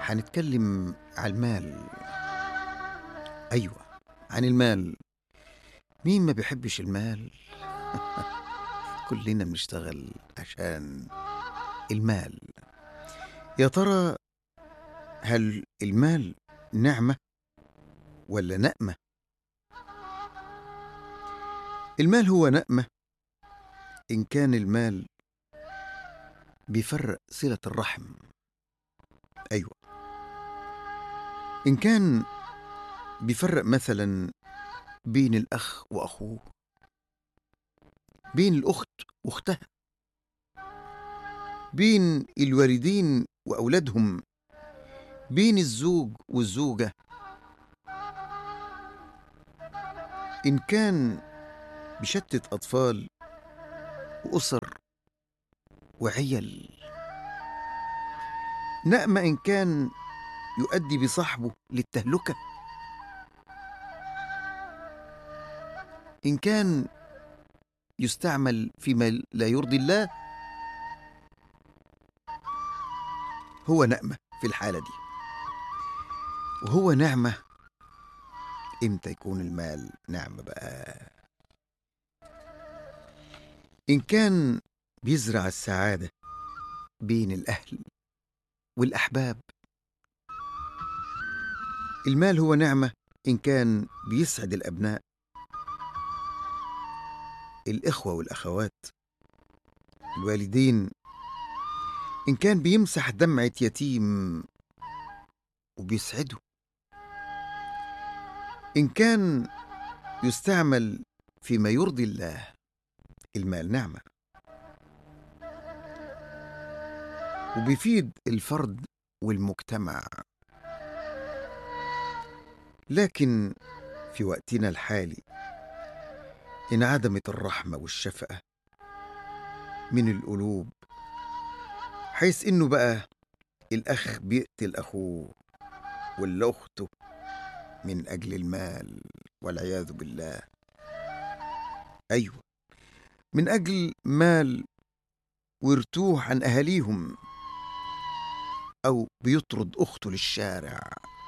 هنتكلم عن المال أيوة عن المال مين ما بيحبش المال كلنا بنشتغل عشان المال يا ترى هل المال نعمة ولا نقمة المال هو نقمة إن كان المال بيفرق صلة الرحم أيوة إن كان بيفرق مثلا بين الأخ وأخوه بين الأخت وأختها بين الوالدين وأولادهم بين الزوج والزوجة إن كان بشتت أطفال وأسر وعيل نأمة إن كان يؤدي بصاحبه للتهلكة إن كان يستعمل فيما لا يرضي الله هو نعمة في الحالة دي وهو نعمة إمتى يكون المال نعمة بقى إن كان بيزرع السعادة بين الأهل والأحباب المال هو نعمة إن كان بيسعد الأبناء الإخوة والأخوات الوالدين إن كان بيمسح دمعة يتيم وبيسعده إن كان يستعمل فيما يرضي الله المال نعمة وبيفيد الفرد والمجتمع لكن في وقتنا الحالي انعدمت الرحمة والشفقة من القلوب حيث إنه بقى الأخ بيقتل أخوه ولا أخته من أجل المال والعياذ بالله أيوة من أجل مال وارتوح عن أهاليهم أو بيطرد أخته للشارع